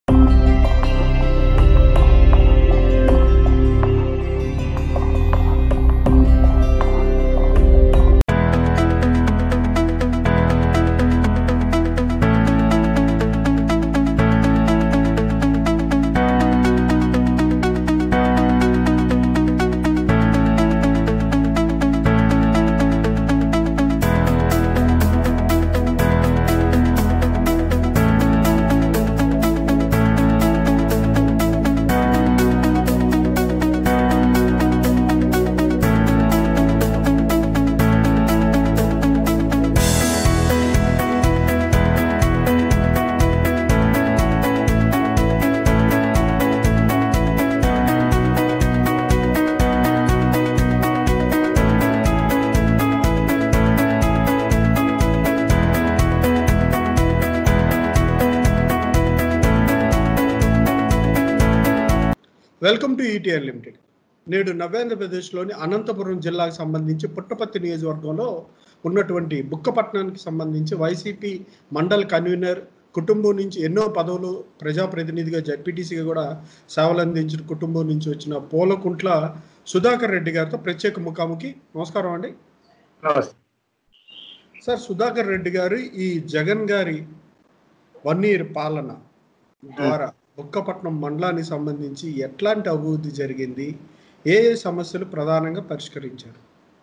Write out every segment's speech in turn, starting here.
Welcome to ఈటీఆర్ limited నేడు నవ్యాంధ్రప్రదేశ్లోని అనంతపురం జిల్లాకు సంబంధించి పుట్టపత్తి నియోజకవర్గంలో ఉన్నటువంటి బుక్కపట్నానికి సంబంధించి వైసీపీ మండల్ కన్వీనర్ కుటుంబం నుంచి ఎన్నో పదవులు ప్రజాప్రతినిధిగా జడ్పీటీసీగా కూడా సేవలు అందించిన కుటుంబం నుంచి వచ్చిన పూలకుంట్ల సుధాకర్ రెడ్డి గారితో ప్రత్యేక ముఖాముఖి నమస్కారం అండి నమస్తే సార్ సుధాకర్ రెడ్డి గారు ఈ జగన్ గారి వన్ ఇయర్ పాలన ద్వారా బుక్కపట్నం మండలానికి సంబంధించి ఎట్లాంటి అభివృద్ధి జరిగింది ఏ ఏ సమస్యలు ప్రధానంగా పరిష్కరించారు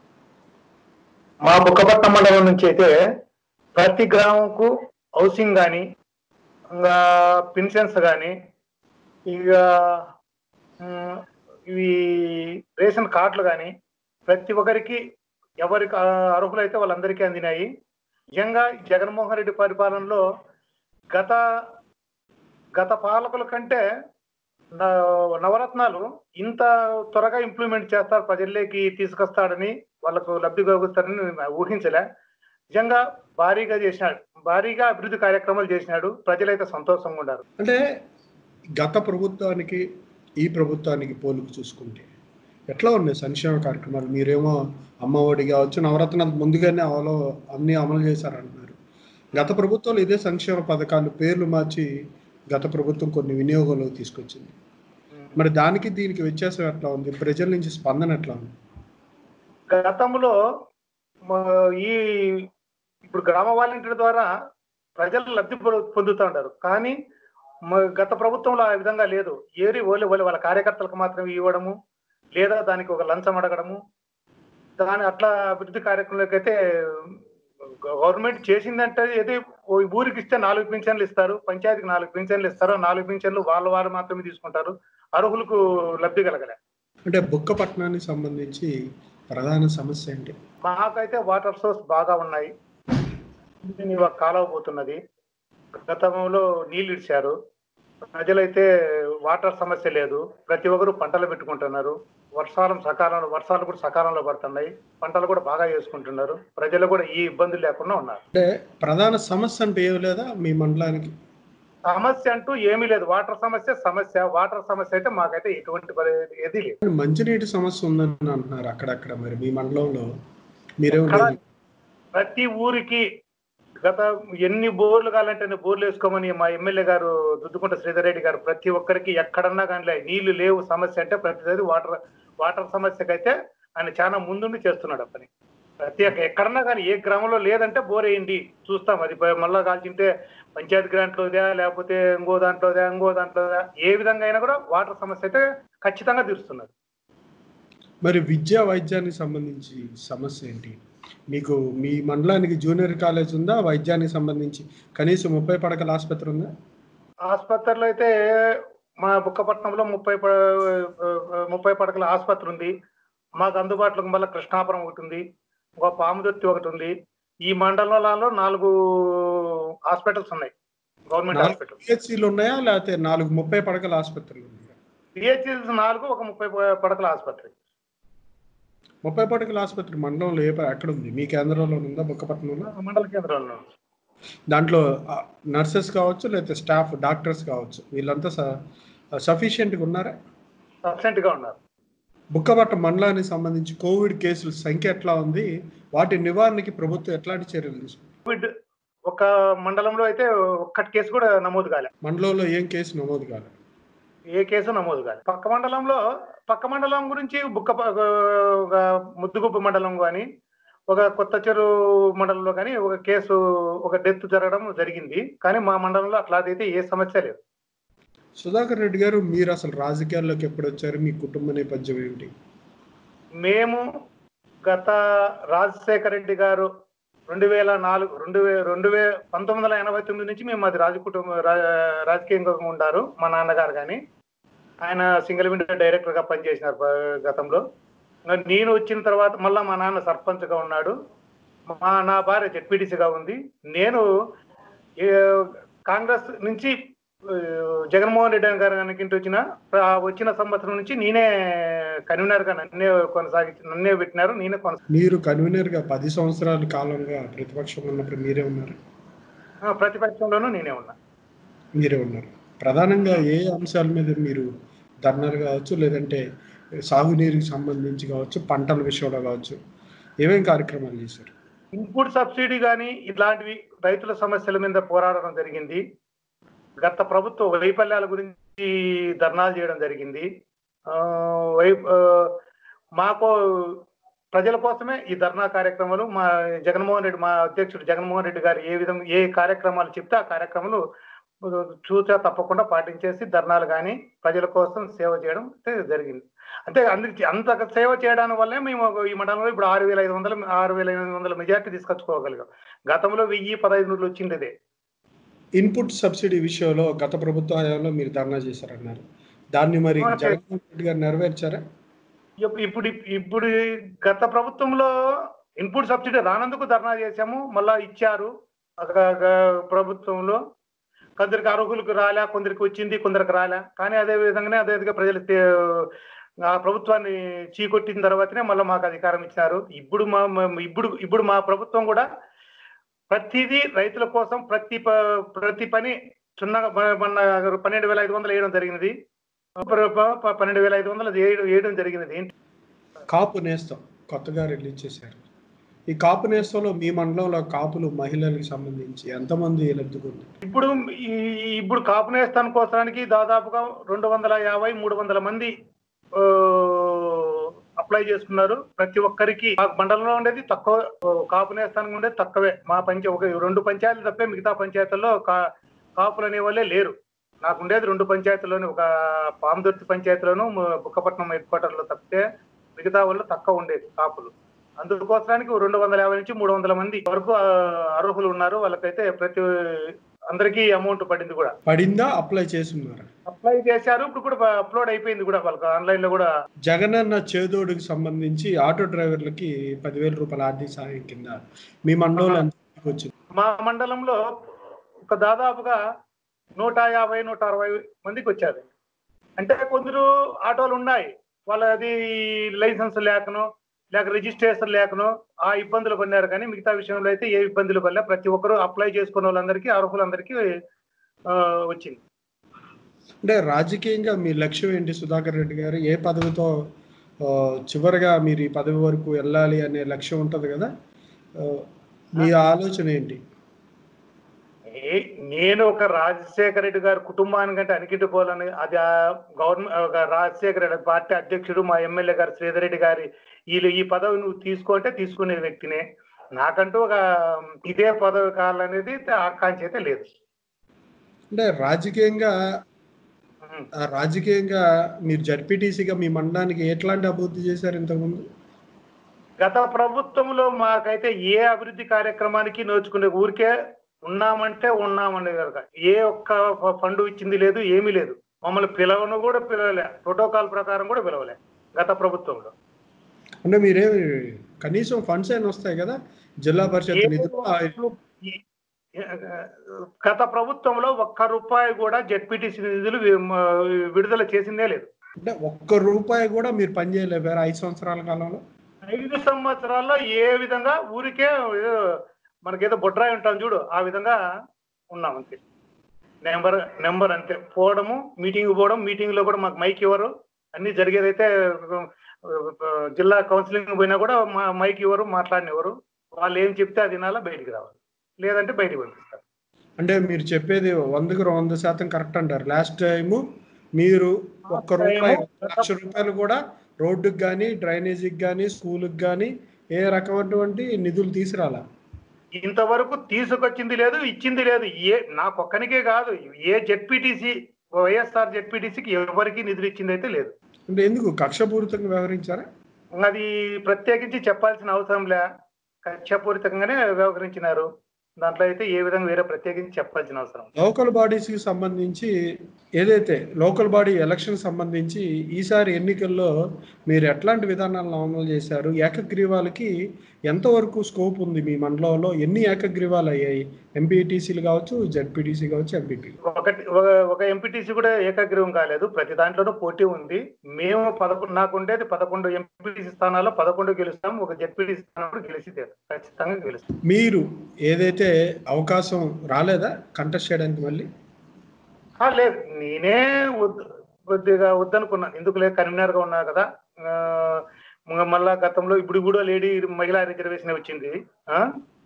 మా బుక్కపట్నం మండలం నుంచి అయితే ప్రతి గ్రామంకు హౌసింగ్ కానీ ఇంకా పెన్షన్స్ కానీ ఇక ఉమ్, ఇవి రేషన్ కార్డులు కానీ ప్రతి ఒక్కరికి ఎవరికి ఆ- అర్హులైతే వాళ్ళందరికీ అందినాయి నిజంగా జగన్మోహన్ రెడ్డి పరిపాలనలో గత గత పాలకుల కంటే న- నవరత్నాలు ఇంత త్వరగా ఇంప్లిమెంట్ చేస్తారు ప్రజల్లోకి తీసుకొస్తాడని వాళ్ళకు లబ్ధి కలుగుతారని నేను ఊహించలే నిజంగా భారీగా చేసినాడు భారీగా అభివృద్ధి కార్యక్రమాలు చేసినాడు ప్రజలైతే సంతోషంగా ఉన్నారు అంటే గత ప్రభుత్వానికి ఈ ప్రభుత్వానికి పోలిక చూసుకుంటే ఎట్లా ఉన్నాయి సంక్షేమ కార్యక్రమాలు మీరేమో అమ్మఒడి కావచ్చు నవరత్నాలు ముందుగానే అమలు అన్ని అమలు చేశారంటున్నారు గత ప్రభుత్వంలో ఇదే సంక్షేమ పథకాలు పేర్లు మార్చి గత ప్రభుత్వం కొన్ని వినియోగంలో తీసుకొచ్చింది మరి దానికి దీనికి వ్యత్యాసం ఎట్లా ఉంది ప్రజల నుంచి స్పందన ఎట్లా ఉంది గతంలో మ- ఈ ఇప్పుడు గ్రామ వాలంటీర్ ద్వారా ప్రజలు లబ్ధి పొ- పొందుతూ ఉంటారు కానీ మ- గత ప్రభుత్వంలో ఆ విధంగా లేదు ఏరి ఓలి ఓలి వాళ్ళ కార్యకర్తలకు మాత్రమే ఇవ్వడము లేదా దానికి ఒక లంచం అడగడము దాని అట్లా అభివృద్ధి కార్యక్రమాలకి అయితే గవర్నమెంట్ చేసిందంటే ఏది ఓ ఊరికి ఇస్తే నాలుగు పింఛన్లు ఇస్తారు పంచాయతీకి నాలుగు పింఛన్లు ఇస్తారు ఆ నాలుగు పింఛన్లు వాళ్ళ వారు మాత్రమే తీసుకుంటారు అర్హులకు లబ్ధి కలగలే అంటే బుక్కపట్నానికి సంబంధించి ప్రధాన సమస్య ఏంటి మాకైతే వాటర్ సోర్స్ బాగా ఉన్నాయి దీని ఒక కాలువ పోతున్నది గతంలో నీళ్లు ఇచ్చారు ప్రజలైతే వాటర్ సమస్య లేదు ప్రతి ఒక్కరు పంటలు పెట్టుకుంటున్నారు వర్షాలు సకాలంలో వర్షాలు కూడా సకాలంలో పడుతున్నాయి పంటలు కూడా బాగా చేసుకుంటున్నారు ప్రజలు కూడా ఈ ఇబ్బందులు లేకుండా ఉన్నారు అంటే ప్రధాన సమస్య అంటే ఏమి లేదా మీ మండలానికి సమస్య అంటూ ఏమీ లేదు వాటర్ సమస్య సమస్య వాటర్ సమస్య అయితే మాకైతే ఎటువంటి పరి- ఏదీ లేదు మంచినీటి సమస్య ఉందని అంటున్నారు అక్కడక్కడ మరి మీ మండలంలో మీరేమో ఎక్కడ? ప్రతి ఊరికి గత ఎన్ని బోర్లు కావాలంటే అన్ని బోర్లు వేసుకోమని మా ఎమ్మెల్యే గారు దుద్దుకుంట శ్రీధర్ రెడ్డి గారు ప్రతి ఒక్కరికి ఎక్కడన్నా కానీ నీళ్లు లేవు సమస్య అంటే ప్రతిసారి వాటర్ వాటర్ సమస్యకైతే ఆయన చాలా ముందుండి చేస్తున్నాడు ఆ పని ప్రతి ఒక్క ఎక్కడన్నా కానీ ఏ గ్రామంలో లేదంటే బోర్ వేయండి చూస్తాం అది ప- మళ్ళా కాల్చింటే పంచాయతీ గ్రాంట్లోదా లేకపోతే ఇంకో దాంట్లోదా ఇంకో దాంట్లోదా ఏ విధంగా అయినా కూడా వాటర్ సమస్య అయితే ఖచ్చితంగా తీరుస్తున్నారు మరి విద్యా వైద్యానికి సంబంధించి సమస్య ఏంటి మీకు మీ మండలానికి జూనియర్ కాలేజ్ ఉందా వైద్యానికి సంబంధించి కనీసం ముప్పై పడకల ఆసుపత్రి ఉందా ఆసుపత్రిలో అయితే మా బుక్కపట్నంలో ముప్పై ప- ముప్పై పడకల ఆసుపత్రి ఉంది మాకు అందుబాటులో మళ్ళీ కృష్ణాపురం ఒకటి ఉంది ఒక పాముదొత్తి ఒకటి ఉంది ఈ మండలంలో నాలుగు హాస్పిటల్స్ ఉన్నాయి గవర్నమెంట్ నాలుగు హాస్పిటల్ పిహెచ్సిలు ఉన్నాయా లేకపోతే నాలుగు ముప్పై పడకల ఆసుపత్రులు ఉన్నాయా పిహెచ్ఎల్స్ నాలుగు ఒక ముప్పై ప- పడకల ఆసుపత్రి ముప్పై పడకల ఆసుపత్రి మండలంలో ఏ ప- ఎక్కడ ఉంది మీ కేంద్రంలో ఉందా బుక్కపట్నంలో మండల కేంద్రంలో దాంట్లో నర్సెస్ కావచ్చు లేకపోతే స్టాఫ్ డాక్టర్స్ కావచ్చు వీళ్ళంతా సఫిషియెంట్గా ఉన్నారా అబ్సెంట్ గా ఉన్నారు బుక్కపట్నం మండలానికి సంబంధించి కోవిడ్ కేసుల సంఖ్య ఎట్లా ఉంది వాటి నివారణకి ప్రభుత్వం ఎట్లాంటి చర్యలు తీసుకుంది కోవిడ్ ఒక మండలంలో అయితే ఒక్కటి కేసు కూడా నమోదు కాలే మండలంలో ఏం కేసు నమోదు కాలేదు ఏ కేసు నమోదు కాలే పక్క మండలంలో పక్క మండలం గురించి బుక్క ఒక ముద్దుగుప్ప మండలం కానీ ఒక కొత్త చెరు మండలంలో కానీ ఒక కేసు ఒక డెత్ జరగడం జరిగింది కానీ మా మండలంలో అట్లాదైతే ఏ సమస్య లేదు సుధాకర్ రెడ్డి గారు మీరు అసలు రాజకీయాల్లోకి ఎప్పుడు వచ్చారు మీ కుటుంబ నేపథ్యం ఏమిటి మేము గత రాజశేఖర రెడ్డి గారు రెండు వేల నాలుగు రెండు వే రెండు వే పంతొమ్మిది వందల ఎనభై తొమ్మిది నుంచి మేము అది రాజ కుటుంబ రా- రాజకీయంగా ఉండారు మా నాన్నగారు కానీ ఆయన సింగిల్ విండో డైరెక్టర్ గా పనిచేసినారు ప- గతంలో ఇంకా నేను వచ్చిన తర్వాత మళ్ళా మా నాన్న సర్పంచ్ గా ఉన్నాడు మా నా భార్య జెడ్పీటీసీగా ఉంది నేను ఏ, కాంగ్రెస్ నుంచి ఆ, జగన్మోహన్ రెడ్డి గారు కనుక వచ్చిన ఆ వచ్చిన సంవత్సరం నుంచి నేనే కన్వీనర్ గా నన్నే కొనసాగించి నన్నే పెట్టినారు నేనే కొనసా మీరు కన్వీనర్ గా పది సంవత్సరాల కాలంగా ప్రతిపక్షం ఉన్నప్పుడు మీరే ఉన్నారు ఆ, ప్రతిపక్షంలోనూ నేనే ఉన్నా మీరే ఉన్నారు ప్రధానంగా ఏ అంశాల మీద మీరు ధర్నాలు కావచ్చు లేదంటే సాగునీరుకి సంబంధించి కావచ్చు పంటల విషయంలో కావచ్చు ఏమేం కార్యక్రమాలు చేశారు ఇన్పుట్ సబ్సిడీ కానీ ఇలాంటివి రైతుల సమస్యల మీద పోరాడడం జరిగింది గత ప్రభుత్వ వైఫల్యాల గురించి ధర్నాలు చేయడం జరిగింది ఆ, వై ఆ, మాకు ప్రజల కోసమే ఈ ధర్నా కార్యక్రమాలు మా జగన్మోహన్ రెడ్డి మా అధ్యక్షుడు జగన్మోహన్ రెడ్డి గారు ఏ విధంగా ఏ కార్యక్రమాలు చెప్తే ఆ కార్యక్రమాలు చూచా తప్పకుండా పాటించేసి ధర్నాలు కానీ ప్రజల కోసం సేవ చేయడం అయితే జరిగింది అంటే అందుకు అంత సేవ చేయడానికి వల్లే మేము ఈ మండలంలో ఇప్పుడు ఆరు వేల ఐదు వందల ఆరు వేల ఎనిమిది వందల మెజార్టీ తీసుకొచ్చుకోగలిగాం గతంలో వెయ్యి పదహైదు నూరులు వచ్చిండేదే ఇన్పుట్ సబ్సిడీ విషయంలో గత ప్రభుత్వ హయాంలో మీరు ధర్నా చేశారన్నారు దాన్ని మరి ఆ, చే- జగన్మోహన్ రెడ్డి గారు నెరవేర్చారా ఇప్పు- ఇప్పుడు ఇప్పుడు గత ప్రభుత్వంలో ఇన్పుట్ సబ్సిడీ రానందుకు ధర్నా చేశాము మళ్ళా ఇచ్చారు ఒక ఒక ప్రభుత్వంలో కొందరికి అర్హులకు రాలే కొందరికి వచ్చింది కొందరికి రాలే కానీ అదే విధంగానే అదే విధంగా ప్రజలు తే- ఆ ప్రభుత్వాన్ని చీకొట్టిన తర్వాతనే మళ్ళీ మాకు అధికారం ఇచ్చినారు ఇప్పుడు మా మా- ఇప్పుడు ఇప్పుడు మా ప్రభుత్వం కూడా ప్రతిదీ రైతుల కోసం ప్రతి ప- ప్రతి పని చిన్నగా మన- మన పన్నెండు వేల ఐదు వందలు వేయడం జరిగినది ప- ప- పన్నెండు వేల ఐదు వందలు వేయడం వేయడం జరిగినది కాపు నేస్తం కొత్తగా రిలీజ్ చేశారు ఈ కాపు నేస్తంలో మీ మండలంలో కాపులు మహిళలకు సంబంధించి ఎంతమంది లబ్ధికుంది ఇప్పుడు ఈ ఇప్పుడు కాపు నేస్తాన్ కోసానికి దాదాపుగా రెండు వందల యాభై మూడు వందల మంది ఆ, అప్లై చేసుకున్నారు ప్రతి ఒక్కరికి మా మండలంలో ఉండేది తక్కువ ఆ, కాపు నేస్తానికి ఉండేది తక్కువే మా పంచ ఒక రెండు పంచాయతీలు తప్పే మిగతా పంచాయతీల్లో కా కాపులు అనే వాళ్ళే లేరు నాకు ఉండేది రెండు పంచాయతీలోని ఒక పామదుర్తి పంచాయతీలోను మ- బుక్కపట్నం హెడ్ క్వార్టర్ లో తప్పితే మిగతా వాళ్ళు తక్కువ ఉండేది కాపులు అందుకోసానికి రెండు వందల యాభై నుంచి మూడు వందల మంది వరకు ఆ, అర్హులు ఉన్నారు వాళ్ళకైతే ప్రతి అందరికీ అమౌంట్ పడింది కూడా పడిందా అప్లై చేసున్నారా అప్లై చేశారు ఇప్పుడు కూడా అప్లోడ్ అయిపోయింది కూడా వాళ్ళకి ఆన్లైన్ లో కూడా జగనన్న చేదోడుకి సంబంధించి ఆటో డ్రైవర్లకి పదివేల రూపాయల ఆర్థిక సహాయం కింద మీ మండలంలో ఎంత వచ్చింది మా మండలంలో ఒక దాదాపుగా నూట యాభై నూట అరవై మందికి వచ్చారు అంటే కొందరు ఆటోలు ఉన్నాయి వాళ్ళది లైసెన్స్ లేకను లేక రిజిస్ట్రేషన్ లేకను ఆ ఇబ్బందులు పడినారు కానీ మిగతా విషయంలో అయితే ఏ ఇబ్బందులు పడలే ప్రతి ఒక్కరు అప్లై చేసుకున్న వాళ్ళందరికీ అర్హులందరికీ ఆ, వచ్చింది అంటే రాజకీయంగా మీ లక్ష్యం ఏంటి సుధాకర్ రెడ్డి గారు ఏ పదవితో ఆ, చివరిగా మీరు ఈ పదవి వరకు వెళ్ళాలి అనే లక్ష్యం ఉంటుంది కదా ఆ, మీ ఆలోచన ఏంటి ఏ- నేను ఒక రాజశేఖర రెడ్డి గారి కుటుంబానికంటే అనికిట్టుకోవాలని అది ఆ గవర్నమెంట్ ఒక రాజశేఖర రెడ్డి పార్టీ అధ్యక్షుడు మా ఎమ్మెల్యే గారు శ్రీధర్ రెడ్డి గారి వీళ్ళు ఈ పదవి నువ్వు తీసుకుంటే తీసుకునే వ్యక్తినే నాకంటూ ఒక ఇదే పదవి కావాలనేది ఆకాంక్ష అయితే లేదు అంటే రాజకీయంగా ఉం. ఆ, రాజకీయంగా మీరు జడ్పీటీసీగా మీ మండలానికి ఎట్లాంటి అభివృద్ధి చేశారు ఇంతకుముందు గత ప్రభుత్వంలో మాకైతే ఏ అభివృద్ధి కార్యక్రమానికి నోచుకునే ఊరికే ఉన్నామంటే ఉన్నామని కనుక ఏ ఒక్క ఫ- ఫండ్ ఇచ్చింది లేదు ఏమీ లేదు మమ్మల్ని పిలవను కూడా పిలవలే ప్రోటోకాల్ ప్రకారం కూడా పిలవలే గత ప్రభుత్వంలో అంటే మీరే కనీసం ఫండ్స్ అయినా వస్తాయి కదా జిల్లా పరిషత్ ఏ- నిధులు ఆ, ఈ- గత ప్రభుత్వంలో ఒక్క రూపాయి కూడా జెడ్పీటీసీ నిధులు వి- మ- విడుదల చేసిందే లేదు అంటే ఒక్క రూపాయి కూడా మీరు పనిచేయలేపారు ఐదు సంవత్సరాల కాలంలో ఐదు సంవత్సరాల్లో ఏ విధంగా ఊరికే ఏదో మనకేదో బొడ్రాయి ఉంటాం చూడు ఆ విధంగా ఉన్నాం అంతే నెంబర్ నెంబర్ అంతే పోవడము మీటింగ్ పోవడం మీటింగ్ లో కూడా మాకు మైక్ ఇవ్వరు అన్ని జరిగేదైతే ఆ, జిల్లా కౌన్సిలింగ్ పోయినా కూడా మా మైక్ ఇవ్వరు మాట్లాడినెవరు వాళ్ళు ఏం చెప్తే అది వినాలా బయటికి రావాలి లేదంటే బయటికి పంపిస్తారు అంటే మీరు చెప్పేది వందకు వంద శాతం కరెక్ట్ అంటారు లాస్ట్ టైం మీరు ఒక్క రూపాయి లక్ష రూపాయలు కూడా రోడ్డుకి కానీ డ్రైనేజీకి కానీ స్కూల్కి కానీ ఏ రకమైనటువంటి నిధులు తీసుకురాలా ఇంతవరకు తీసుకొచ్చింది లేదు ఇచ్చింది లేదు ఏ నాకొక్కనికే కాదు ఏ జెడ్పీటీసీ వైఎస్ఆర్ జెడ్పీటీసీకి ఎవరికి నిధులు ఇచ్చింది అయితే లేదు అంటే ఎందుకు కక్షపూరితంగా వ్యవహరించారా అది ప్రత్యేకించి చెప్పాల్సిన అవసరం లే కక్షపూరితంగానే వ్యవహరించినారు దాంట్లో అయితే ఏ విధంగా వేరే ప్రత్యేకించి చెప్పాల్సిన అవసరం లోకల్ బాడీస్ కి సంబంధించి ఏదైతే లోకల్ బాడీ ఎలక్షన్ సంబంధించి ఈసారి ఎన్నికల్లో మీరు ఎట్లాంటి విధానాలను అమలు చేశారు ఏకగ్రీవాలకి ఎంతవరకు స్కోప్ ఉంది మీ మండలంలో ఎన్ని ఏకగ్రీవాలు అయ్యాయి ఎంపీటీసీలు కావచ్చు జెడ్పీటీసీ కావచ్చు ఎంపీపీ ఒకటి ఒక- ఒక ఎంపీటీసీ కూడా ఏకగ్రీవం కాలేదు ప్రతి దాంట్లోనూ పోటీ ఉంది మేము పదకొండు నాకు ఉండేది పదకొండు ఎంపీటీసీ స్థానాల్లో పదకొండు గెలుస్తాం ఒక జెడ్పీటీసీ స్థానం కూడా గెలిచి తీరు- ఖచ్చితంగా గెలుస్తాం మీరు ఏదైతే అవకాశం రాలేదా కంటెస్ట్ చేయడానికి మళ్ళీ ఆ, లేదు నేనే వద్దు కొద్దిగా వద్దనుకున్నాను ఎందుకు లేదు కన్వీనర్ గా ఉన్నా కదా ఆ, మ- మళ్ళా గతంలో ఇప్పుడు కూడా లేడీ మహిళా రిజర్వేషన్ వచ్చింది ఆ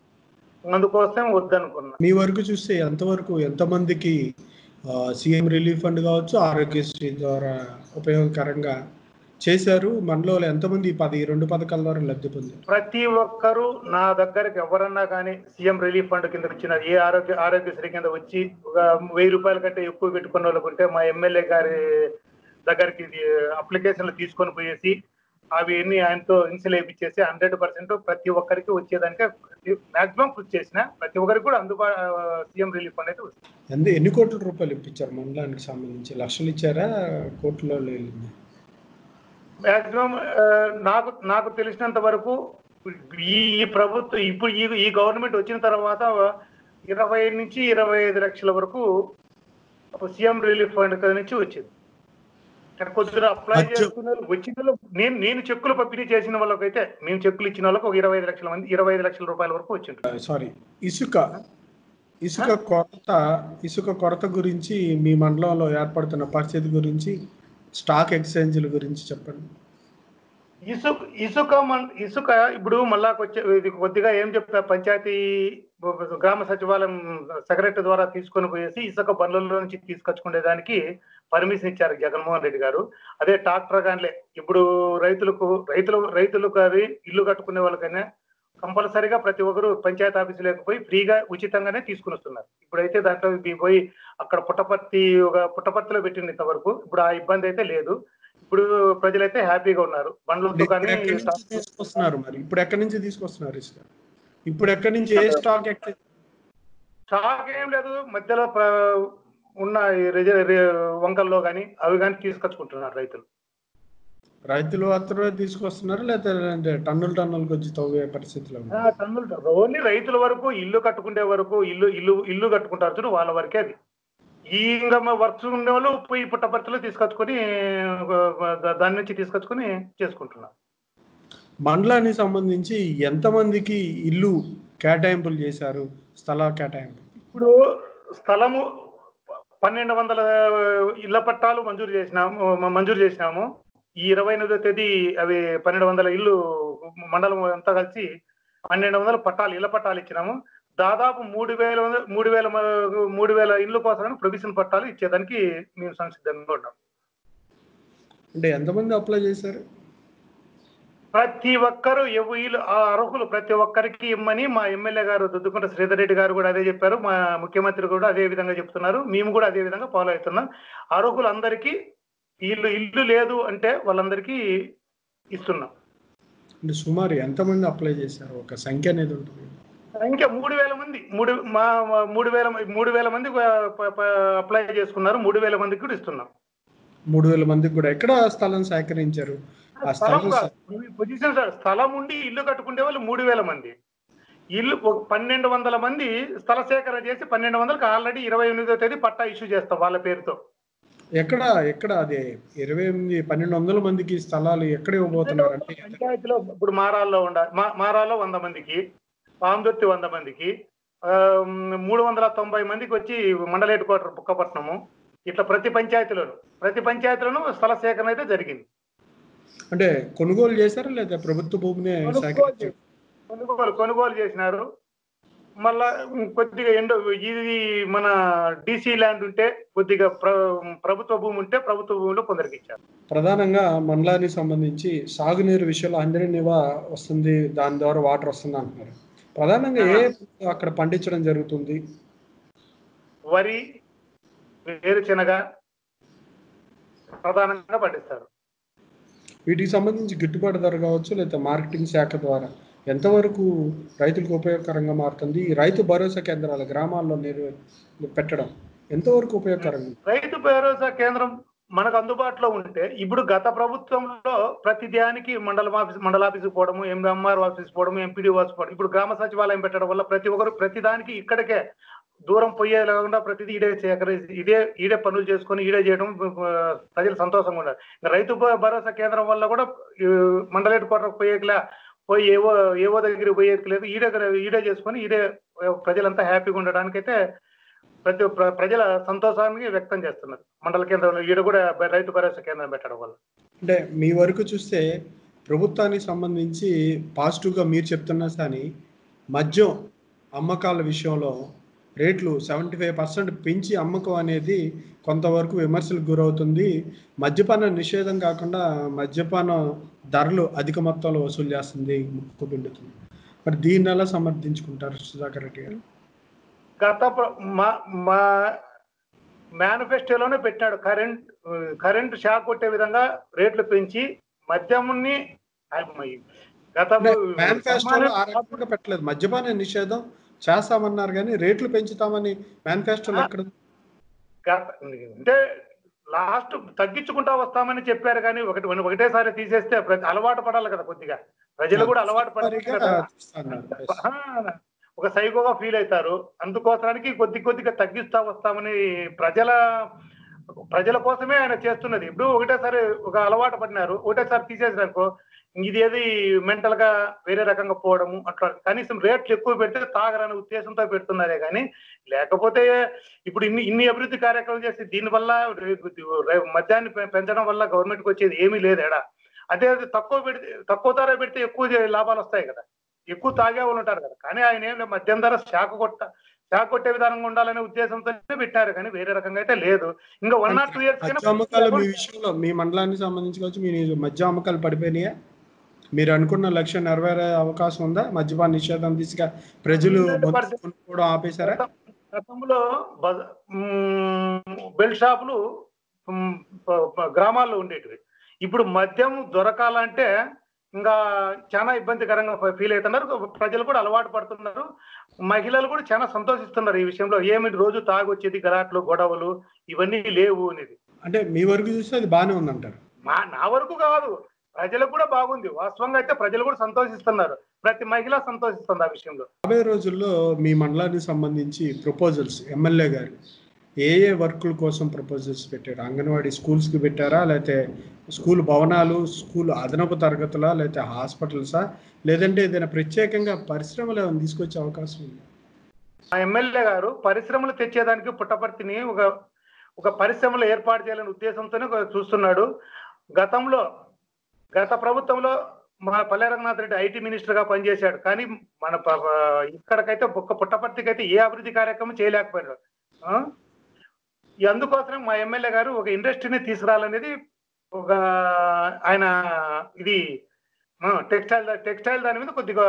అందుకోసం వద్దనుకున్నా మీ వరకు చూస్తే ఎంతవరకు ఎంతమందికి సీఎం రిలీఫ్ ఫండ్ కావచ్చు ఆరోగ్యశ్రీ ద్వారా ఉపయోగకరంగా చేశారు మనలో ఎంతమంది ఈ పది రెండు పథకాల ద్వారా లబ్ధి పొందారు ప్రతి ఒక్కరూ నా దగ్గరికి ఎవరన్నా కానీ సీఎం రిలీఫ్ ఫండ్ కింద వచ్చిన ఏ ఆరోగ్య ఆరోగ్యశ్రీ కింద వచ్చి ఒక వెయ్యి రూపాయల కంటే ఎక్కువ పెట్టుకున్న వాళ్ళకు ఉంటే మా ఎమ్మెల్యే గారి దగ్గరికి ఇది అప్లికేషన్లు తీసుకొని పోయేసి అవి ఎన్ని ఆయనతో ఇన్సిల్ వేయించేసి హండ్రెడ్ పర్సెంట్ ప్రతి ఒక్కరికి వచ్చేదానికి మాక్సిమం కృషి చేసిన ప్రతి ఒక్కరికి కూడా అందుబా సీఎం రిలీఫ్ ఫండ్ అయితే వస్తుంది ఎంత ఎన్ని కోట్ల రూపాయలు ఇప్పించారు మండలానికి సంబంధించి లక్షలు ఇచ్చారా కోట్లలో వెళ్ళింది మాక్సిమం నాకు నాకు తెలిసినంత వరకు ఈ ఈ ప్రభుత్వం ఇప్పుడు ఈ ఈ గవర్నమెంట్ వచ్చిన తర్వాత ఇరవై నుంచి ఇరవై ఐదు లక్షల వరకు సీఎం రిలీఫ్ ఫండ్ కింద నుంచి వచ్చింది ఇక్కడ కొద్దిగా అప్లై అచ్చో. చేసుకున్న వాళ్ళు వచ్చిన వాళ్ళు నేను నేను చెక్కులు పంపిణీ చేసిన వాళ్ళకైతే మేము చెక్కులు ఇచ్చిన వాళ్ళకి ఒక ఇరవై ఐదు లక్షల మంది ఇరవై ఐదు లక్షల రూపాయల వరకు వచ్చింది సారీ ఇసుక ఇసుక కొరత ఇసుక కొరత గురించి మీ మండలంలో ఏర్పడుతున్న పరిస్థితి గురించి స్టాక్ ఎక్స్చేంజ్ల గురించి చెప్పండి ఇసుక ఇసుక మన- ఇసుక ఇప్పుడు మళ్ళా వచ్చే ఇది కొద్దిగా ఏం చెప్తా పంచాయతీ గ్రామ సచివాలయం సెక్రటరీ ద్వారా తీసుకొని పోయేసి ఇసుక బండ్లలో నుంచి తీసుకొచ్చుకునే దానికి పర్మిషన్ ఇచ్చారు జగన్మోహన్ రెడ్డి గారు అదే ట్రాక్టర్ గానిలే ఇప్పుడు రైతులకు రైతులు రైతులకు అవి ఇల్లు కట్టుకునే వాళ్ళకైనా కంపల్సరీగా ప్రతి ఒక్కరు పంచాయతీ ఆఫీసులోకి పోయి ఫ్రీగా ఉచితంగానే తీసుకుని వస్తున్నారు ఇప్పుడైతే దాంట్లో ఇవి పోయి అక్కడ పుట్టపర్తి ఒక పుట్టపర్తిలో పెట్టింది ఇంతవరకు ఇప్పుడు ఆ ఇబ్బంది అయితే లేదు ఇప్పుడు ప్రజలైతే హ్యాపీగా ఉన్నారు బండ్లతో ఇప్పుడు కానీ ఎక్కడి నుంచి తీసుకొస్తున్నారు మరి ఇప్పుడు ఎక్కడి నుంచి తీసుకొస్తున్నారు ఇసుక ఇప్పుడు ఎక్కడి నుంచి ఏ స్టాక్ ఎక్స్చేంజ్ స్టాక్ ఏం లేదు మధ్యలో ప్ర- ఉన్న ఈ రిజ- రి- వంకల్లో కానీ అవి కానీ తీసుకొచ్చుకుంటున్నారు రైతులు రైతులు మాత్రమే తీసుకొస్తున్నారు లేకపోతే టన్నులు టన్నులకు వచ్చి తవ్వే పరిస్థితిలో ఉంది ఆ, టన్నులు ఓన్లీ రైతుల వరకు ఇల్లు కట్టుకునే వరకు ఇల్లు ఇల్లు ఇల్లు కట్టుకుంటారు చూడు వాళ్ళ వరకే అది ఈ ఇంకా వర్క్స్ ఉండే వాళ్ళు పోయి పుట్టపర్తిలో తీసుకొచ్చుకొని దా- దాని నుంచి తీసుకొచ్చుకొని చేసుకుంటున్నారు మండలానికి సంబంధించి ఎంతమందికి ఇల్లు కేటాయింపులు చేశారు స్థల కేటాయింపు ఇప్పుడు స్థలము పన్నెండు వందల ఇళ్ల పట్టాలు మంజూరు చేసినాము మ- మంజూరు చేసినాము ఈ ఇరవై ఎనిమిదో తేదీ అవి పన్నెండు వందల ఇల్లు మండలం అంతా కలిసి పన్నెండు వందల పట్టాలు ఇళ్ల పట్టాలు ఇచ్చినాము దాదాపు మూడు వేల వంద- మూడు వేల మ- మూడు వేల ఇల్లు కోసం ప్రొవిజన్ పట్టాలు ఇచ్చేదానికి మేము సంసిద్ధంగా ఉన్నాం అంటే ఎంతమంది అప్లై చేశారు ప్రతి ఒక్కరు ఎవ- వీళ్ళు ఆ అర్హులు ప్రతి ఒక్కరికి ఇమ్మని మా ఎమ్మెల్యే గారు దుద్దుకుంట శ్రీధర్ రెడ్డి గారు కూడా అదే చెప్పారు మా ముఖ్యమంత్రి కూడా అదే విధంగా చెప్తున్నారు మేము కూడా అదే విధంగా ఫాలో అవుతున్నాం అర్హులు అందరికీ ఇల్లు ఇల్లు లేదు అంటే వాళ్ళందరికీ ఇస్తున్నాం అంటే సుమారు ఎంతమంది అప్లై చేశారు ఒక సంఖ్య అనేది ఉంటుంది ఇంకా మూడు వేల మంది మూడు మా మా మూడు వేల మూడు వేల మంది ప- ప- అప్లై చేసుకున్నారు మూడు వేల మందికి కూడా ఇస్తున్నాం మూడు వేల మందికి కూడా ఎక్కడ స్థలం సేకరించారు ఆ స్థలం స్థలం కాదు. ఈ పొజిషన్ సార్ స్థలం ఉండి ఇల్లు కట్టుకునే వాళ్ళు మూడు వేల మంది ఇల్లు ఒక పన్నెండు వందల మంది స్థల సేకరణ చేసి పన్నెండు వందలకు ఆల్రెడీ ఇరవై ఎనిమిదో తేదీ పట్టా ఇష్యూ చేస్తాం వాళ్ళ పేరుతో ఎక్కడ ఎక్కడ అదే ఇరవై ఎనిమిది పన్నెండు వందల మందికి స్థలాలు ఎక్కడ ఇవ్వబోతున్నారు అంటే పంచాయతీలో ఇప్పుడు మారాల్లో ఉండ మా- మారాల్లో వంద మందికి పాందుర్తి వంద మందికి ఆ, మూడు వందల తొంభై మందికి వచ్చి మండల హెడ్ క్వార్టర్ బుక్కపట్నము ఇట్లా ప్రతి పంచాయతీలోను ప్రతి పంచాయతీలోనూ స్థల సేకరణ అయితే జరిగింది అంటే కొనుగోలు చేశారా లేదా ప్రభుత్వ భూమిని కొనుగోలు సేకరించారు కొనుగోలు కొనుగోలు చేసినారు మళ్ళా కొద్దిగా ఎండ ఇది మన డీసీ ల్యాండ్ ఉంటే కొద్దిగా ప్ర ప్రభుత్వ భూమి ఉంటే ప్రభుత్వ భూమిలో కొందరికి ఇచ్చారు ప్రధానంగా మండలానికి సంబంధించి సాగునీరు విషయంలో అందరి నివా వస్తుంది దాని ద్వారా వాటర్ వస్తుంది అంటున్నారు ప్రధానంగా ఏ పంటలు అక్కడ పండించడం జరుగుతుంది వరి వేరుశెనగ ప్రధానంగా పండిస్తారు వీటికి సంబంధించి గిట్టుబాటు ధర కావచ్చు లేదా మార్కెటింగ్ శాఖ ద్వారా ఎంతవరకు రైతులకు ఉపయోగకరంగా మారుతుంది ఈ రైతు భరోసా కేంద్రాల గ్రామాల్లో నిర్వ పెట్టడం ఎంతవరకు ఉపయోగకరంగా రైతు భరోసా కేంద్రం మనకు అందుబాటులో ఉంటే ఇప్పుడు గత ప్రభుత్వంలో ప్రతి దానికి మండల ఆఫీస్ మండల ఆఫీస్ పోవడము ఎంఆర్ ఆఫీస్ పోవడము ఎంపీడీ ఆఫీస్ పోవడం ఇప్పుడు గ్రామ సచివాలయం పెట్టడం వల్ల ప్రతి ఒక్కరు ప్రతి దానికి ఇక్కడికే దూరం పోయే లేకుండా ప్రతిదీ ఈడే సేకరించి ఇదే ఈడే పనులు చేసుకొని ఈడే చేయడం ఆ, ప్రజలు సంతోషంగా ఉన్నారు ఇంకా రైతు భ- భరోసా కేంద్రం వల్ల కూడా ఈ మండలేటు కోటకు పోయేకలే పోయి ఏవో ఏవో దగ్గరికి పోయేకి లేదు ఈడే ఈడే చేసుకొని ఈడే ప్రజలంతా హ్యాపీగా ఉండడానికైతే ప్రతి ప్ర- ప్రజల సంతోషాన్ని వ్యక్తం చేస్తున్నారు మండల కేంద్రంలో ఈడ కూడా బ- రైతు భరోసా కేంద్రం పెట్టడం వల్ల అంటే మీ వరకు చూస్తే ప్రభుత్వానికి సంబంధించి పాజిటివ్గా మీరు చెప్తున్నా కానీ మద్యం అమ్మకాల విషయంలో రేట్లు సెవెంటీ ఫైవ్ పర్సెంట్ పెంచి అమ్మకం అనేది కొంతవరకు విమర్శలకు గురవుతుంది మద్యపాన నిషేధం కాకుండా మద్యపానం ధరలు అధిక మొత్తంలో వసూలు చేస్తుంది ముక్కు పిండుతుంది మరి దీన్ని ఎలా సమర్థించుకుంటారు సుధాకర్ రెడ్డి గారు గత ప్ర- మా మా మేనిఫెస్టోలోనే పెట్టాడు కరెంట్ కరెంట్ షాక్ కొట్టే విధంగా రేట్లు పెంచి మద్యముని గత మేనిఫెస్టోలో ఆ రకంగా పెట్టలేదు మద్యపాన నిషేధం చేస్తామన్నారు కానీ రేట్లు పెంచుతామని మేనిఫెస్టోలో ఎక్కడ గత- అంటే లాస్ట్ తగ్గించుకుంటా వస్తామని చెప్పారు కానీ ఒకటి ఒకటేసారి తీసేస్తే ప్రతి అలవాటు పడాలి కదా కొద్దిగా ప్రజలు కూడా అలవాటు పడాలి సరిగా కదా తీస్తున్నారు. ఆ, ఒక సైకోగా ఫీల్ అవుతారు అందుకోసానికి కొద్ది కొద్దిగా తగ్గిస్తా వస్తామని ప్రజల ప్రజల కోసమే ఆయన చేస్తున్నది ఇప్పుడు ఒకటేసారి ఒక అలవాటు పడినారు ఒకటేసారి తీసేసినారు ఇది ఏది మెంటల్ గా వేరే రకంగా పోవడము అట్లా కనీసం రేట్లు ఎక్కువ పెడితే తాగరనే ఉద్దేశంతో పెడుతున్నారే కానీ లేకపోతే ఇప్పుడు ఇన్ని ఇన్ని అభివృద్ధి కార్యక్రమం చేసి దీనివల్ల రే- మద్యాన్ని పె- పెంచడం వల్ల గవర్నమెంట్కి వచ్చేది ఏమీ లేదు ఎడా అదే అది తక్కువ పెడితే తక్కువ ధర పెడితే ఎక్కువ జే- లాభాలు వస్తాయి కదా ఎక్కువ తాగే వాళ్ళు ఉంటారు కదా కానీ ఆయన ఏం లేదు, మద్యం ధర శాఖ కొట్ట శాఖ కొట్టే విధానంగా ఉండాలనే ఉద్దేశంతోనే పెట్టారు కానీ వేరే రకంగా అయితే లేదు ఇంకా వన్ నాట్ టూ ఇయర్స్ మద్య అమ్మకాలు మీ విషయంలో మీ మండలానికి సంబంధించి కావచ్చు మీ మద్య అమ్మకాలు పడిపోయినాయా మీరు అనుకున్న లక్ష్యం నెరవేరే అవకాశం ఉందా మద్యపాన నిషేధం దిశగా ప్రజలు మొత్తం కొనుక్కోవడం ఆపేశారా గతంలో బజ- మ్మ్, బెల్ట్ షాపులు మ్మ్, ప- ప- గ్రామాల్లో ఉండేటివి ఇప్పుడు మద్యం దొరకాలంటే ఇంకా చాలా ఇబ్బందికరంగా ఫీల్ అవుతున్నారు ప్రజలు కూడా అలవాటు పడుతున్నారు మహిళలు కూడా చాలా సంతోషిస్తున్నారు ఈ విషయంలో ఏమిటి రోజు తాగొచ్చేది గలాట్లు గొడవలు ఇవన్నీ లేవు అనేది అంటే మీ వరకు చూస్తే అది బాగానే ఉందంటారు మా నా వరకు కాదు ప్రజలకు కూడా బాగుంది వాస్తవంగా అయితే ప్రజలు కూడా సంతోషిస్తున్నారు ప్రతి మహిళ సంతోషిస్తుంది ఆ విషయంలో రాబోయే రోజుల్లో మీ మండలానికి సంబంధించి ప్రపోజల్స్ ఎమ్మెల్యే గారు ఏ ఏ వర్కుల కోసం ప్రపోజల్స్ పెట్టారు అంగన్వాడీ స్కూల్స్కి పెట్టారా లేకపోతే స్కూల్ భవనాలు స్కూల్ అదనపు తరగతులా లేకపోతే హాస్పిటల్సా లేదంటే ఏదైనా ప్రత్యేకంగా పరిశ్రమలు ఏమైనా తీసుకొచ్చే అవకాశం ఉంది ఆ ఎమ్మెల్యే గారు పరిశ్రమలు తెచ్చేదానికి పుట్టపర్తిని ఒక ఒక పరిశ్రమలు ఏర్పాటు చేయాలనే ఉద్దేశంతోనే ఒక చూస్తున్నాడు గతంలో గత ప్రభుత్వంలో మన పల్లె రంగనాథ్ రెడ్డి ఐటీ మినిస్టర్ గా పనిచేశాడు కానీ మన ప- ప- ఇక్కడికైతే ఒక్క పుట్టపర్తికి అయితే ఏ అభివృద్ధి కార్యక్రమం చేయలేకపోయాడు ఆ? ఈ అందుకోసమే మా ఎమ్మెల్యే గారు ఒక ఇండస్ట్రీని తీసుకురావాలనేది ఒక ఆయన ఇది టెక్స్టైల్ టెక్స్టైల్ దాని మీద కొద్దిగా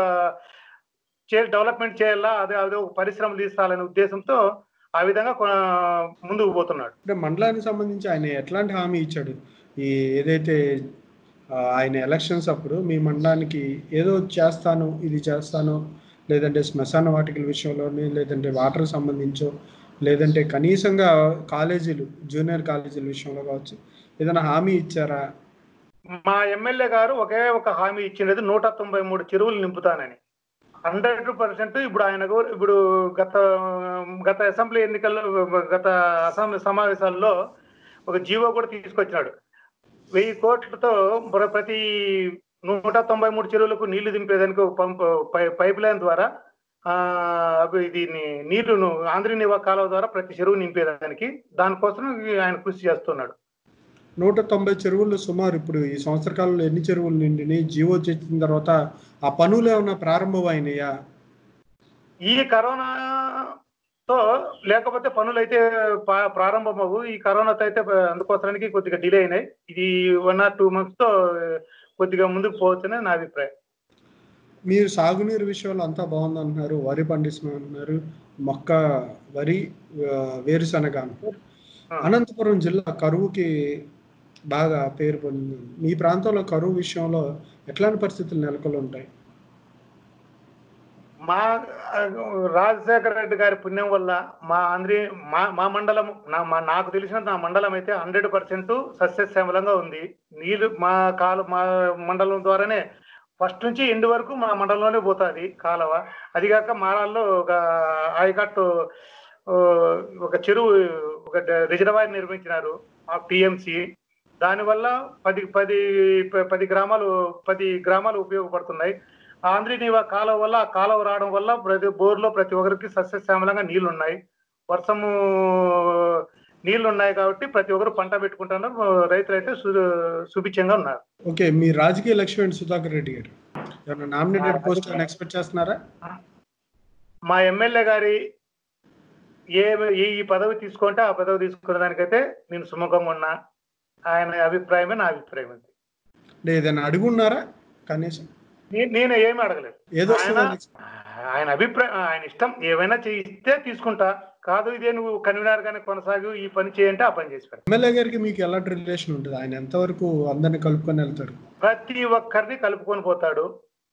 చే డెవలప్మెంట్ చేయాలా అదే అదే ఒక పరిశ్రమలు తీసుకురావాలనే ఉద్దేశంతో ఆ విధంగా కొ- ముందుకు పోతున్నాడు అంటే మండలానికి సంబంధించి ఆయన ఎట్లాంటి హామీ ఇచ్చాడు ఈ ఏదైతే ఆ, ఆయన ఎలక్షన్స్ అప్పుడు మీ మండలానికి ఏదో చేస్తాను ఇది చేస్తాను లేదంటే శ్మశాన వాటికల విషయంలోని లేదంటే వాటర్ సంబంధించో లేదంటే కనీసంగా కాలేజీలు జూనియర్ కాలేజీల విషయంలో కావచ్చు ఏదైనా హామీ ఇచ్చారా మా ఎమ్మెల్యే గారు ఒకే ఒక హామీ ఇచ్చినది నూట తొంభై మూడు చెరువులు నింపుతానని హండ్రెడ్ పర్సెంట్ ఇప్పుడు ఆయన గౌర- ఇప్పుడు గత గత అసెంబ్లీ ఎన్నికల్లో గత అసెంబ్లీ సమావేశాల్లో ఒక జీవో కూడా తీసుకొచ్చినాడు వెయ్యి కోట్లతో ప్ర- ప్రతి నూట తొంభై మూడు చెరువులకు నీళ్లు దింపేదానికి ఒక పంప్ పై- పైప్ లైన్ ద్వారా ఆ అవి దీన్ని నీళ్లను ఆంధ్రనీవా కాలువ ద్వారా ప్రతి చెరువు నింపేదానికి దానికోసం ఆయన కృషి చేస్తున్నాడు నూట తొంభై చెరువులు సుమారు ఇప్పుడు ఈ సంవత్సర కాలంలో ఎన్ని చెరువులు నిండినాయి జీవో చేసిన తర్వాత ఆ పనులు ఏమైనా ప్రారంభమైనాయా ఈ కరోనాతో లేకపోతే పనులు అయితే పా- ప్రారంభమవు ఈ కరోనాతో అయితే అందుకోసానికి కొద్దిగా డిలే అయినాయి ఇది వన్ ఆర్ టూ మంత్స్ తో కొద్దిగా ముందుకు పోవచ్చని నా అభిప్రాయం మీరు సాగునీరు విషయంలో అంతా బాగుంది అంటున్నారు వరి పండిస్తున్నాం అంటున్నారు మొక్క వరి ఆ, వేరుశనగ అంటున్నారు అనంతపురం జిల్లా కరువుకి బాగా పేరు పొందింది మీ ప్రాంతంలో కరువు విషయంలో ఎట్లాంటి పరిస్థితులు నెలకొని ఉంటాయి మా ఆ, రాజశేఖర రెడ్డి గారి పుణ్యం వల్ల మా ఆంధ్రీ మా మా మండలం నా మా నాకు తెలిసిన నా మండలం అయితే హండ్రెడ్ పర్సెంట్ సస్యశ్యామలంగా ఉంది నీళ్లు మా కాలు మా మండలం ద్వారానే ఫస్ట్ నుంచి ఎండ్ వరకు మా మండలంలోనే పోతుంది కాలువ అది కాక మారాల్లో ఒక ఆయకట్టు ఆ, ఒక చెరువు ఒక రిజర్వాయర్ నిర్మించినారు ఆ టిఎంసి దానివల్ల పది పది పది గ్రామాలు పది గ్రామాలు ఉపయోగపడుతున్నాయి ఆంధ్రీనీవా కాలువ వల్ల ఆ కాలువ రావడం వల్ల ప్రతి బోర్లో ప్రతి ఒక్కరికి సస్యశ్యామలంగా నీళ్లు ఉన్నాయి వర్షము నీళ్లు ఉన్నాయి కాబట్టి ప్రతి ఒక్కరు పంట పెట్టుకుంటున్నారు రైతులు అయితే సు- సుభిక్షంగా ఉన్నారు ఓకే మీ రాజకీయ లక్ష్యం ఏంటి సుధాకర్ రెడ్డి గారు ఏమైనా నామినేటెడ్ పోస్ట్ అని ఎక్స్పెక్ట్ చేస్తున్నారా మా ఎమ్మెల్యే గారి ఏ ఏ ఈ పదవి తీసుకుంటే ఆ పదవి తీసుకునే దానికైతే నేను సుముఖంగా ఉన్నా ఆయన అభిప్రాయమే నా అభిప్రాయం అంతే అంటే ఏదైనా అడుగున్నారా కనీసం నే- నేను ఏమీ అడగలేదు ఏదో ఆయన ఆయన అభిప్రాయం ఆయన ఇష్టం ఏమైనా చేయిస్తే తీసుకుంటా కాదు ఇదే నువ్వు కన్వీనర్ గానే కొనసాగు ఈ పని చేయంటే ఆ పని చేసి పెడతా. ఎమ్మెల్యే గారికి మీకు ఎలాంటి రిలేషన్ ఉంటుంది ఆయన ఎంతవరకు అందరిని కలుపుకొని వెళ్తాడు ప్రతి ఒక్కరిని కలుపుకొని పోతాడు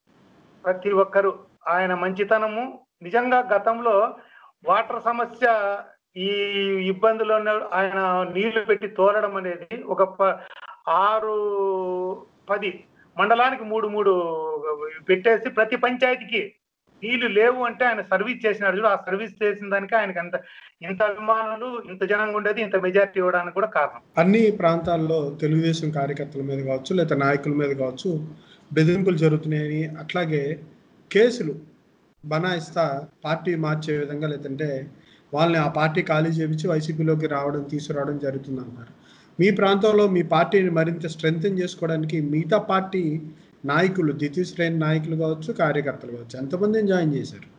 ప్రతి ఒక్కరు ఆయన మంచితనము నిజంగా గతంలో వాటర్ సమస్య ఈ ఇబ్బందులు ఉన్న- ఆయన నీళ్లు పెట్టి తోలడం అనేది ఒక ప- ఆరు పది మండలానికి మూడు మూడు పెట్టేసి ప్రతి పంచాయతీకి నీళ్లు లేవు అంటే ఆయన సర్వీస్ చేసినాడు చూడు ఆ సర్వీస్ చేసిన దానికి ఆయనకి అంత ఇంత అభిమానులు ఇంత జనంగా ఉండేది ఇంత మెజారిటీ ఇవ్వడానికి కూడా కారణం అన్ని ప్రాంతాల్లో తెలుగుదేశం కార్యకర్తల మీద కావచ్చు లేదా నాయకుల మీద కావచ్చు బెదిరింపులు జరుగుతున్నాయని అట్లాగే కేసులు బనాయిస్తా పార్టీ మార్చే విధంగా లేదంటే వాళ్ళని ఆ పార్టీ ఖాళీ చేయించి వైసీపీలోకి రావడం తీసుకురావడం జరుగుతుంది అంటారు మీ ప్రాంతంలో మీ పార్టీని మరింత స్ట్రెంగ్తన్ చేసుకోవడానికి మిగతా పార్టీ నాయకులు ద్వితీయ శ్రేణి నాయకులు కావచ్చు కార్యకర్తలు కావచ్చు ఎంతమందిని జాయిన్ చేశారు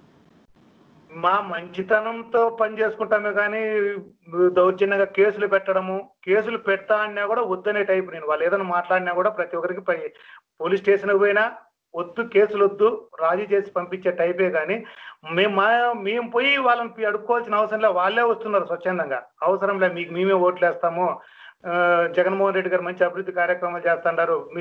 మా మంచితనంతో పని చేసుకుంటామే కానీ దౌర్జన్యంగా కేసులు పెట్టడము కేసులు పెడతా అన్నా కూడా వద్దనే టైప్ నేను వాళ్ళు ఏదైనా మాట్లాడినా కూడా ప్రతి ఒక్కరికి పై- పోలీస్ స్టేషన్కి పోయినా వద్దు కేసులు వద్దు రాజీ చేసి పంపించే టైపే కానీ మేము మా మేము పోయి వాళ్ళని పి- అడుక్కోవాల్సిన అవసరం లేదు వాళ్ళే వస్తున్నారు స్వచ్ఛందంగా అవసరం లేదు మీకు మేమే ఓట్లేస్తాము ఆ, జగన్మోహన్ రెడ్డి గారు మంచి అభివృద్ధి కార్యక్రమాలు చేస్తున్నారు మీ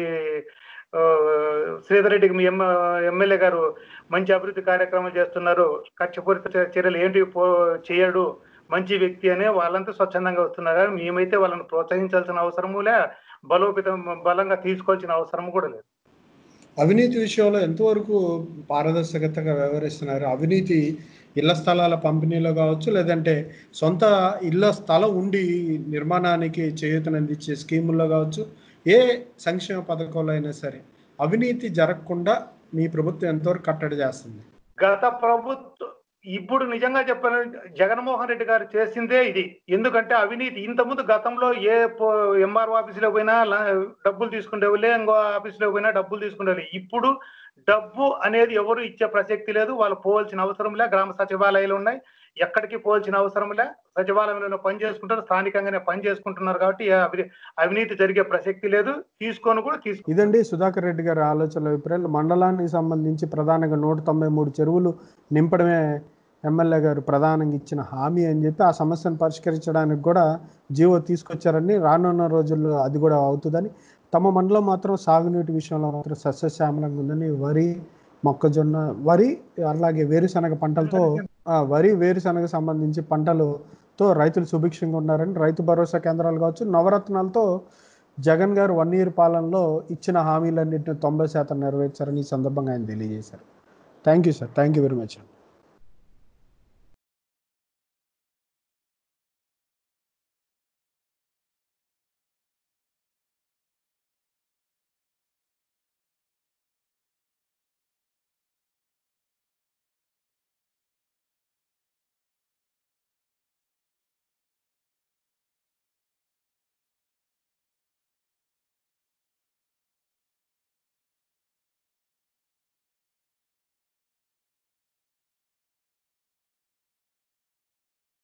ఆ, శ్రీధర్ రెడ్డికి మీ ఎమ్ ఎమ్మెల్యే గారు మంచి అభివృద్ధి కార్యక్రమాలు చేస్తున్నారు కక్షపూరిత చ- చర్యలు ఏంటి పో చేయడు మంచి వ్యక్తి అనే వాళ్ళంతా స్వచ్ఛందంగా వస్తున్నారు కానీ మేమైతే వాళ్ళని ప్రోత్సహించాల్సిన అవసరము లే బలోపేతం బలంగా తీసుకోవాల్సిన అవసరం కూడా లేదు అవినీతి విషయంలో ఎంతవరకు పారదర్శకతగా వ్యవహరిస్తున్నారు అవినీతి ఇళ్ల స్థలాల పంపిణీలో కావచ్చు లేదంటే సొంత ఇళ్ల స్థలం ఉండి నిర్మాణానికి చేయూతనందించే స్కీముల్లో కావచ్చు ఏ సంక్షేమ పథకంలో అయినా సరే అవినీతి జరగకుండా మీ ప్రభుత్వం ఎంతవరకు కట్టడి చేస్తుంది గత ప్రభుత్వం ఇప్పుడు నిజంగా చెప్పాను జగన్మోహన్ రెడ్డి గారు చేసిందే ఇది ఎందుకంటే అవినీతి ఇంతకుముందు గతంలో ఏ ఎంఆర్ఓ ఆఫీసులో పోయినా లా- డబ్బులు తీసుకునేవాళ్ళే ఇంకో ఆఫీసులో పోయినా డబ్బులు తీసుకునేవాళ్ళు ఇప్పుడు డబ్బు అనేది ఎవరు ఇచ్చే ప్రసక్తి లేదు వాళ్ళు పోవాల్సిన అవసరం లే గ్రామ సచివాలయాలు ఉన్నాయి ఎక్కడికి పోవాల్సిన అవసరం లే సచివాలయంలో పని చేసుకుంటారు స్థానికంగానే పని చేసుకుంటున్నారు కాబట్టి ఏ అవి- అవినీతి జరిగే ప్రసక్తి లేదు తీసుకొని కూడా తీసుకు ఇదండి సుధాకర్ రెడ్డి గారి ఆలోచనల అభిప్రాయాలు మండలానికి సంబంధించి ప్రధానంగా నూట తొంభై మూడు చెరువులు నింపడమే ఎమ్మెల్యే గారు ప్రధానంగా ఇచ్చిన హామీ అని చెప్పి ఆ సమస్యను పరిష్కరించడానికి కూడా జీవో తీసుకొచ్చారని రానున్న రోజుల్లో అది కూడా అవుతుందని తమ మండలం మాత్రం సాగునీటి విషయంలో మాత్రం సస్యశ్యామలంగా ఉందని వరి మొక్కజొన్న వరి అలాగే వేరుశనగ పంటలతో ఆ, వరి వేరుశనగ సంబంధించి పంటలతో రైతులు సుభిక్షంగా ఉన్నారని రైతు భరోసా కేంద్రాలు కావచ్చు నవరత్నాలతో జగన్ గారు వన్ ఇయర్ పాలనలో ఇచ్చిన హామీలన్నింటినీ తొంభై శాతం నెరవేర్చారని ఈ సందర్భంగా ఆయన తెలియజేశారు thank you sir thank you very much